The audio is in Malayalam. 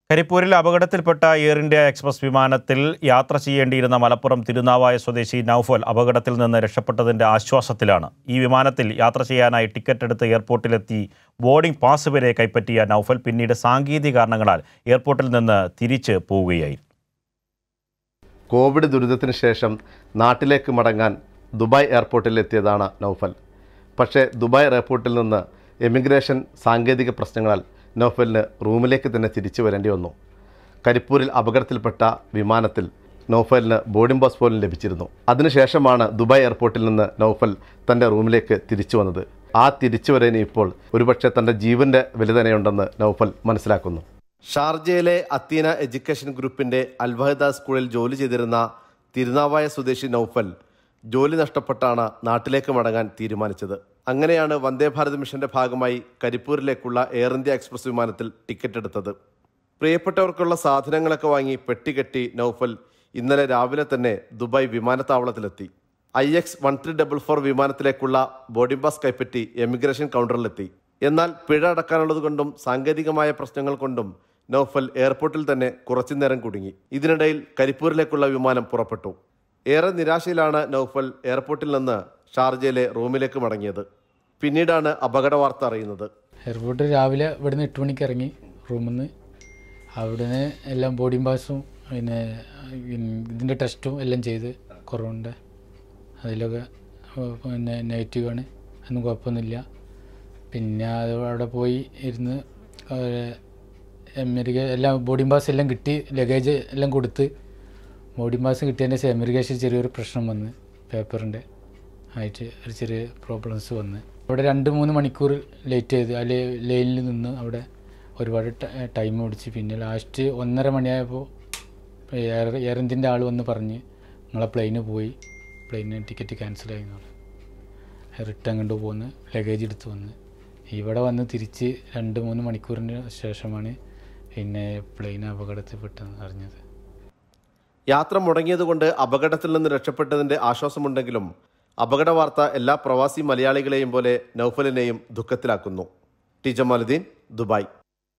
കരിപ്പൂരിൽ അപകടത്തിൽപ്പെട്ട എയർ ഇന്ത്യ എക്സ്പ്രസ് വിമാനത്തിൽ യാത്ര ചെയ്യേണ്ടിയിരുന്ന മലപ്പുറം തിരുനാവായ സ്വദേശി നൌഫൽ അപകടത്തിൽ നിന്ന് രക്ഷപ്പെട്ടതിന്റെ ആശ്വാസത്തിലാണ് ഈ വിമാനത്തിൽ യാത്ര ചെയ്യാനായി ടിക്കറ്റ് എടുത്ത് എയർപോർട്ടിലെത്തി ബോർഡിംഗ് പാസ് വരെ കൈപ്പറ്റിയ നൌഫൽ പിന്നീട് സാങ്കേതിക കാരണങ്ങളാൽ എയർപോർട്ടിൽ നിന്ന് തിരിച്ച് പോവുകയായിരുന്നു കോവിഡ് ദുരിതത്തിന് ശേഷം നാട്ടിലേക്ക് മടങ്ങാൻ ദുബായ് എയർപോർട്ടിൽ എത്തിയതാണ് നൗഫൽ പക്ഷേ ദുബായ് എയർപോർട്ടിൽ നിന്ന് എമിഗ്രേഷൻ സാങ്കേതിക പ്രശ്നങ്ങളാൽ നൗഫലിന് റൂമിലേക്ക് തന്നെ തിരിച്ചു വരേണ്ടി വന്നു കരിപ്പൂരിൽ അപകടത്തിൽപ്പെട്ട വിമാനത്തിൽ നൗഫലിന് ബോർഡിംഗ് പാസ് പോലും ലഭിച്ചിരുന്നു അതിനുശേഷമാണ് ദുബായ് എയർപോർട്ടിൽ നിന്ന് നൗഫൽ തൻ്റെ റൂമിലേക്ക് തിരിച്ചു വന്നത് ആ തിരിച്ചുവരവിന് ഇപ്പോൾ ഒരുപക്ഷെ തൻ്റെ ജീവൻ്റെ വില തന്നെയുണ്ടെന്ന് നൗഫൽ മനസ്സിലാക്കുന്നു ഷാർജയിലെ അത്തീന എഡ്യൂക്കേഷൻ ഗ്രൂപ്പിന്റെ അൽവഹദ സ്കൂളിൽ ജോലി ചെയ്തിരുന്ന തിരുനാവായ സ്വദേശി നൌഫൽ ജോലി നഷ്ടപ്പെട്ടാണ് നാട്ടിലേക്ക് മടങ്ങാൻ തീരുമാനിച്ചത് അങ്ങനെയാണ് വന്ദേ ഭാരത് മിഷന്റെ ഭാഗമായി കരിപ്പൂരിലേക്കുള്ള എയർ ഇന്ത്യ എക്സ്പ്രസ് വിമാനത്തിൽ ടിക്കറ്റ് എടുത്തത് പ്രിയപ്പെട്ടവർക്കുള്ള സാധനങ്ങളൊക്കെ വാങ്ങി പെട്ടികെട്ടി നൌഫൽ ഇന്നലെ രാവിലെ തന്നെ ദുബായ് വിമാനത്താവളത്തിലെത്തി I X one three double four വിമാനത്തിലേക്കുള്ള ബോർഡിംഗ് പാസ് കൈപ്പറ്റി എമിഗ്രേഷൻ കൗണ്ടറിലെത്തി എന്നാൽ പിഴ അടക്കാനുള്ളത് കൊണ്ടും സാങ്കേതികമായ പ്രശ്നങ്ങൾ കൊണ്ടും നൌഫൽ എയർപോർട്ടിൽ തന്നെ കുറച്ചുനേരം കുടുങ്ങി ഇതിനിടയിൽ കരിപ്പൂരിലേക്കുള്ള വിമാനം പുറപ്പെട്ടു ഏറെ നിരാശയിലാണ് നൌഫൽ എയർപോർട്ടിൽ നിന്ന് ഷാർജയിലെ റൂമിലേക്ക് മടങ്ങിയത് പിന്നീടാണ് അപകട വാർത്ത അറിയുന്നത് എയർപോർട്ടിൽ രാവിലെ ഇവിടുന്ന് എട്ട് മണിക്ക് ഇറങ്ങി റൂമിൽ നിന്ന് അവിടുന്ന് എല്ലാം ബോർഡിംഗ് പാസും പിന്നെ ഇതിൻ്റെ ടെസ്റ്റും എല്ലാം ചെയ്ത് കൊറോണൻ്റെ അതിലൊക്കെ ഏഹ്, പിന്നെ നെഗറ്റീവാണ് ഒന്നും കുഴപ്പമൊന്നുമില്ല പിന്നെ അത് അവിടെ പോയി ഇരുന്ന് അമേരിക്ക എല്ലാം ബോർഡിംഗ് പാസ് എല്ലാം കിട്ടി ലഗേജ് എല്ലാം കൊടുത്ത് ബോർഡിംഗ് പാസ് കിട്ടിയതിൻ്റെ ശേഷം അമേരിക്കേഷൻ ചെറിയൊരു പ്രശ്നം വന്ന് പേപ്പറിൻ്റെ ആയിട്ട് ഒരു ചെറിയ പ്രോബ്ലംസ് വന്ന് അവിടെ രണ്ട് മൂന്ന് മണിക്കൂർ ലേറ്റ് ചെയ്ത് ആ ലൈനിൽ നിന്ന് അവിടെ ഒരുപാട് ടൈം പിടിച്ച് പിന്നെ ലാസ്റ്റ് ഒന്നര മണിയായപ്പോൾ എയർ എയർ ഇന്ത്യൻ്റെ ആൾ വന്ന് പറഞ്ഞ് നിങ്ങളെ പ്ലെയിന് പോയി പ്ലെയിന് ടിക്കറ്റ് ക്യാൻസൽ ആയി എന്ന് പറഞ്ഞു റിട്ടേൺ കൊണ്ട് പോന്ന് ലഗേജ് എടുത്ത് വന്ന് ഇവിടെ വന്ന് തിരിച്ച് രണ്ട് മൂന്ന് മണിക്കൂറിന് ശേഷമാണ് പിന്നെ പ്ലെയിൻ അപകടത്തിൽപ്പെട്ടെന്ന് അറിഞ്ഞത് യാത്ര മുടങ്ങിയതുകൊണ്ട് അപകടത്തിൽ നിന്ന് രക്ഷപ്പെട്ടതിന്റെ ആശ്വാസമുണ്ടെങ്കിലും അപകട വാർത്ത എല്ലാ പ്രവാസി മലയാളികളെയും പോലെ നൌഫലിനെയും ദുഃഖത്തിലാക്കുന്നു ടി ജമാലുദ്ദീൻ ദുബായ്